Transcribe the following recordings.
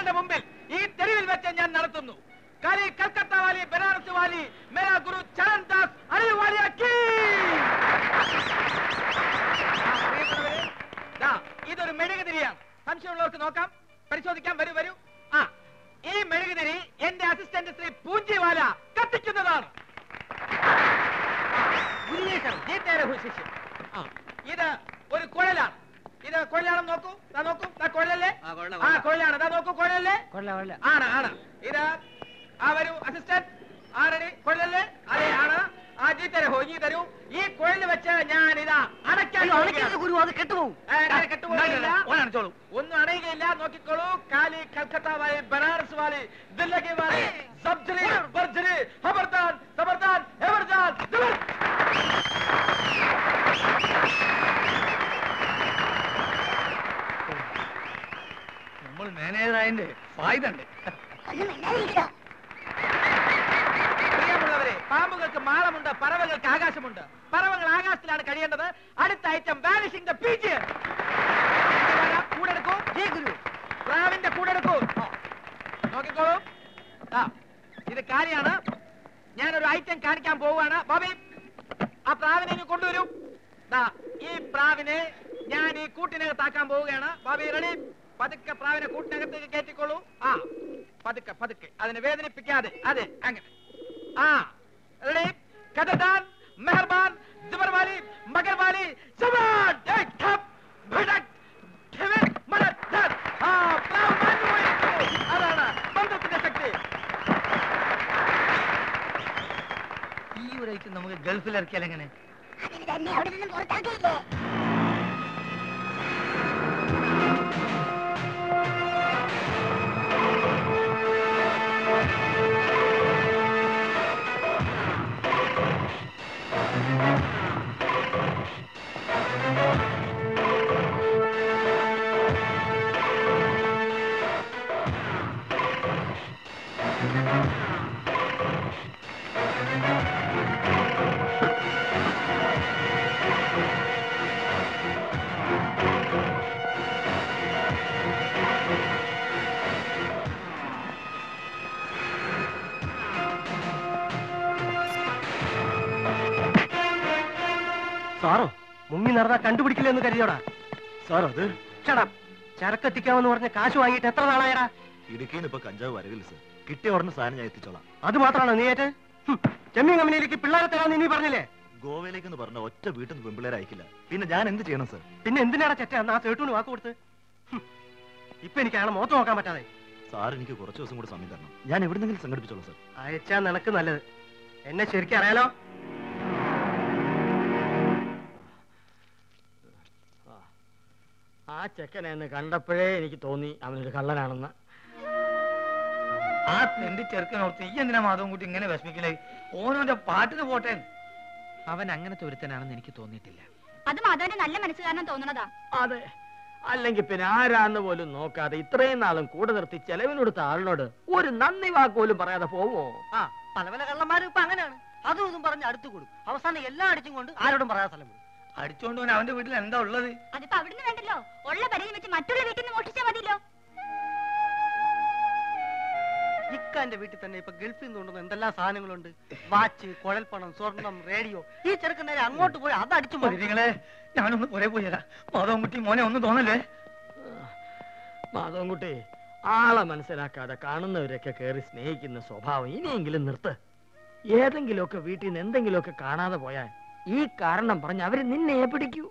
നിങ്ങളുടെ മുമ്പിൽ ഈ തെരുവിൽ വെച്ച് ഞാൻ നടത്തുന്നു കാലി കൽക്കത്ത വാലി ബനാറസ് വാലി മേരാ ഗുരു ചരൺ ദാസ് അനിൽ വാലിയ കീ ആ, പ്രിയപ്പെട്ടവരെ, ദാ, ഇതൊരു മെഴുകുതിരിയാണ് സംശയമുള്ളവർക്ക് നോക്കാം പരിശോധിക്കാം വരൂ വരൂ ആ ഈ മെഴുകുതിരി എന്റെ അസിസ്റ്റന്റ് ശ്രീ പൂഞ്ചിവാല കത്തിക്കുന്നതാണ് ഉന്മേഷം, ജീത്തേരെ ഹുശിഷ്യം. ആ, ഇത് ഒരു കുഴലാണ് ഇത് കുഴലാണെന്ന് നോക്കൂ ദാ നോക്കൂ ദാ കുഴലല്ലേ ആ കുഴലാണ് ദാ നോക്കൂ കുഴലല്ലേ ആണ് ആണ് ഇത് ആ വരൂ അസിസ്റ്റന്റ് ആരടി കുഴലല്ലേ അതെ ആണ് ആ ജീത്തരെ ഹോ ഇനി തരൂ ഈ കുഴൽ വെച്ച് ഞാൻ ഇതാ അടയ്ക്കാൻ പോവുകയാണ്. ഗുരു അത് കെട്ടുപോകും ഏ, ഞാൻ കെട്ടുപോകുന്നില്ല. ഒന്നും അണയുകയില്ല നോക്കിക്കോളൂ കാലി കൽക്കത്ത വാലി ബനാറസ് വാലി ദില്ലഗി വാലി സബ്ജറി ബർജറി ഹബർദാൻ സബർദാൻ എവർദാൻ ദിവർ. നമ്മൾ മാനേജറായതിന്റെ ഫായ്ദ ഉണ്ട് പ്രിയമുള്ളവരെ പാമ്പുകൾക്ക് മാളമുണ്ട് പറവകൾക്ക് ആകാശമുണ്ട് പറവകൾ ആകാശത്തിലാണ് കഴിയേണ്ടത് അടുത്ത ഐറ്റം വാനിഷിംഗ് ദ പീച്ച് കൂടെടുക്കൂ ജി ഗുരു പ്രാവിന്റെ കൂടെടുക്കൂ ആ. നോക്കിക്കോളൂ ആ ഇത് കാലിയാണ് ഞാനൊരു ഐറ്റം കാണിക്കാൻ പോവുകയാണ് ബോബി ആ പ്രാവിനെ ഇങ്ങ് കൊണ്ടുവരൂ ദാ ഈ പ്രാവിനെ ഞാൻ ഈ കൂട്ടിനകത്താക്കാൻ പോവുകയാണ് ബോബി റെഡി പതുക്കെ പ്രാവിനെ കൂട്ടിനകത്തേക്ക് കയറ്റിക്കോളൂ ആ പതുക്കെ പതുക്കെ അതിനെ വേദനിപ്പിക്കാതെ അതെ അങ്ങനെ ആ റെഡി കഥദാൻ മെഹർബാൻ ജബർവാലി മഗർവാലി ജവാൻ ഏക് ഠപ് ഭടക് ഠിവൻ മടദ് ആ പ്രാവ് മാഞ്ഞുപോയിരിക്കുന്നു അതാണ് ബന്ധത്തിന്റെ ശക്തി ഈ ഒരു ഐറ്റം നമുക്ക് ഗൾഫിൽ ഇറക്കിയാൽ എങ്ങനെ അതിന് തന്നെ അവിടെ നിന്നും പുറത്താക്കിയില്ലേ സാറോ മുങ്ങി നടന്നാ കണ്ടുപിടിക്കില്ലെന്ന് കരുതിയോടാ സാർ അത് ചേടാ ചരക്കെത്തിക്കാമെന്ന് പറഞ്ഞ കാശ് വാങ്ങിയിട്ട് എത്ര നാളായടാ ഇടുക്കിന്ന് ഇപ്പൊ കഞ്ചാവ് വരവില്ല സാർ കിട്ടിയ ഉടനെ സാധനം ഞാൻ എത്തിച്ചോളാം അത് മാത്രമാണോ നീ ഏറ്റ ചെമ്മീൻ കമ്പനിയിലേക്ക് പിള്ളേരെ തരാന്ന് നീ പറഞ്ഞില്ലേ ഗോവയിലേക്ക് എന്ന് പറഞ്ഞ ഒറ്റ വീട്ടിൽ നിന്ന് പെമ്പിള്ളേരെ അയക്കില്ല പിന്നെ ഞാൻ എന്ത് ചെയ്യണം സാർ പിന്നെ എന്തിനാടാ ചെറ്റ അന്ന് ആ സേട്ടൂന് വാക്ക് കൊടുത്ത് ഹും. ഇപ്പൊ എനിക്ക് അയാളെ മുഖത്ത് നോക്കാൻ പറ്റാതെ സാർ എനിക്ക് കുറച്ച് ദിവസം കൂടി സമയം തരണം ഞാൻ എവിടെന്നെങ്കിലും സംഘടിപ്പിച്ചോളാം സാർ അയച്ചാ നിനക്ക് നല്ലത് എന്നെ ശരിക്കും അറിയാലോ ആ ചെക്കനെ എന്ന് കണ്ടപ്പോഴേ എനിക്ക് തോന്നി അവനൊരു കള്ളനാണെന്ന് ആ തെണ്ടി ചെറുക്കനോർത്ത് ഈ എന്തിനാ മാധവൻ കുട്ടി ഇങ്ങനെ വിഷമിക്കലേ ഓനോന്റെ പാട്ടിന് പോട്ടെ അവൻ അങ്ങനത്തെ ഒരുത്തനാണെന്ന് എനിക്ക് തോന്നിയിട്ടില്ല അത് മാധവന്റെ നല്ല മനസ്സ് കാരണം തോന്നണതാ അതെ അല്ലെങ്കിൽ പിന്നെ ആരാന്ന് പോലും നോക്കാതെ ഇത്രയും നാളും കൂടെ നിർത്തി ചെലവിനൊടുത്ത ആളിനോട് ഒരു നന്ദി വാക്ക് പോലും പറയാതെ പോവോ ആ പല പല കള്ളന്മാരും ഇപ്പൊ അങ്ങനെയാണ് അതും ഇതും പറഞ്ഞ് അടുത്ത് കൊടുക്കും അവസാനം എല്ലാം അടിച്ചും കൊണ്ട് ആരോടും പറയാൻ സ്ഥലം വിടും അടിച്ചോണ്ട് പോൻ അവന്റെ വീട്ടിൽ എന്താ ഉള്ളത് അതിപ്പോ അവിടുന്ന് വേണ്ടല്ലോ ഉള്ള പരിധി വെച്ച് മറ്റുള്ള വീട്ടിൽ നിന്ന് മോഷ്ടിച്ചാൽ മതിയല്ലോ ഇക്കാന്റെ വീട്ടിൽ തന്നെ ഇപ്പൊ ഗൾഫിൽ നിന്ന് കൊണ്ടുവന്ന എന്തെല്ലാം സാധനങ്ങളുണ്ട് വാച്ച് കുഴൽപ്പണം സ്വർണം റേഡിയോ ഈ ചെറുക്കൻ നേരെ അങ്ങോട്ട് പോയി അത് അടിച്ചു മാറ്റി നിങ്ങളെ ഞാനൊന്ന് പുറേ പോയതാ മാധവൻ കുട്ടി മോനെ ഒന്നും തോന്നല്ലേ മാധവൻകുട്ടി ആളെ മനസ്സിലാക്കാതെ കാണുന്നവരൊക്കെ കയറി സ്നേഹിക്കുന്ന സ്വഭാവം ഇനിയെങ്കിലും നിർത്ത് ഏതെങ്കിലുമൊക്കെ വീട്ടിൽ നിന്ന് എന്തെങ്കിലുമൊക്കെ കാണാതെ പോയാൽ ഈ കാരണം പറഞ്ഞ് അവര് നിന്നെ പിടിക്കൂ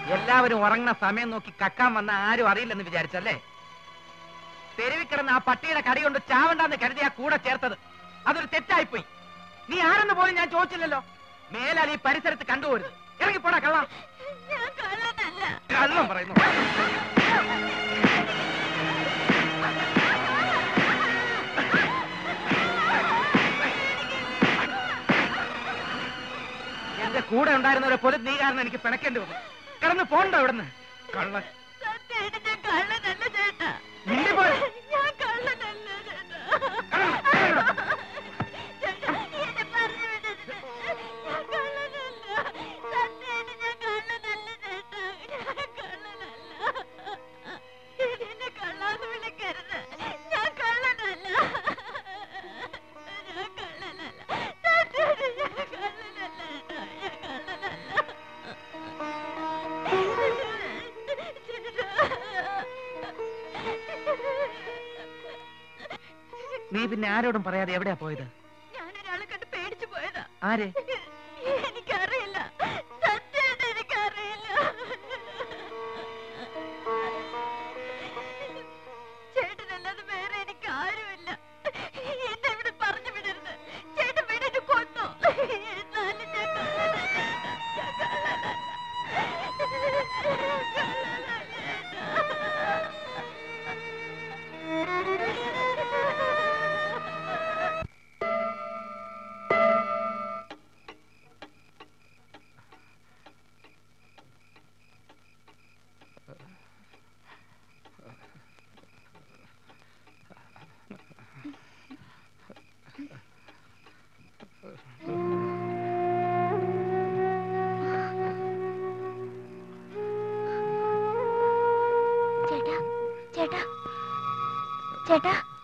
എല്ലാവരും ഉറങ്ങുന്ന സമയം നോക്കി കക്കാൻ വന്ന ആരും അറിയില്ലെന്ന് വിചാരിച്ചല്ലേ തെരുവിൽ കിടന്ന ആ പട്ടിയുടെ കടി കൊണ്ട് ചാവണ്ടെന്ന് കരുതി ആ കൂടെ ചേർത്തത് അതൊരു തെറ്റായിപ്പോയി നീ ആരെന്ന് പോലും ഞാൻ ചോദിച്ചില്ലല്ലോ മേലാൽ ഈ പരിസരത്ത് കണ്ടുപോരുത് ഇറങ്ങിപ്പോടാ കള്ള ഞാൻ കള്ളനല്ല കള്ളം പറയുന്നു എന്റെ കൂടെ ഉണ്ടായിരുന്നവരെ പോലും നീ കാരണം എനിക്ക് പിണക്കേണ്ടി വന്നു കിടന്ന് പോണ്ടോ ഇവിടുന്ന് കള്ളൻ സത്യമായിട്ട് ഞാൻ കള്ളനല്ല ചേട്ടാ മിണ്ടി പോരെ. ഞാൻ കള്ളനല്ല ചേട്ടാ ചേട്ടാ, എന്നെ പറഞ്ഞു വിടരുത്. ഞാൻ കള്ളനല്ല. സത്യമായിട്ട് ഞാൻ കള്ളനല്ല ചേട്ടാ. ഞാൻ കള്ളനല്ല. എന്നെ കള്ളാന്ന് വിളിക്കരുത്. ഞാൻ കള്ളനല്ല. ഞാൻ കള്ളനല്ല. സത്യമായിട്ട് ഞാൻ കള്ളനല്ല ചേട്ടാ. ഞാൻ കള്ളനല്ല. നീ പിന്നെ ആരോടും പറയാതെ എവിടെയാ പോയത് ഞാനൊരാളെ കണ്ട് പേടിച്ചു പോയതാ ആരെ എനിക്കറിയില്ല സത്യമായിട്ട് എനിക്കറിയില്ല ചേട്ടനല്ലാതെ വേറെ എനിക്ക് ആരുമില്ല എന്നെ ഇവിടെ പറഞ്ഞു വിടരുത് ചേട്ടൻ വീടിന് കൊന്നു എന്നാലും ഞാൻ കള്ളനല്ല. ഞാൻ കള്ളനല്ല. കള്ളനല്ല. ചേട്ടാ ചേട്ടാ ചേട്ടാ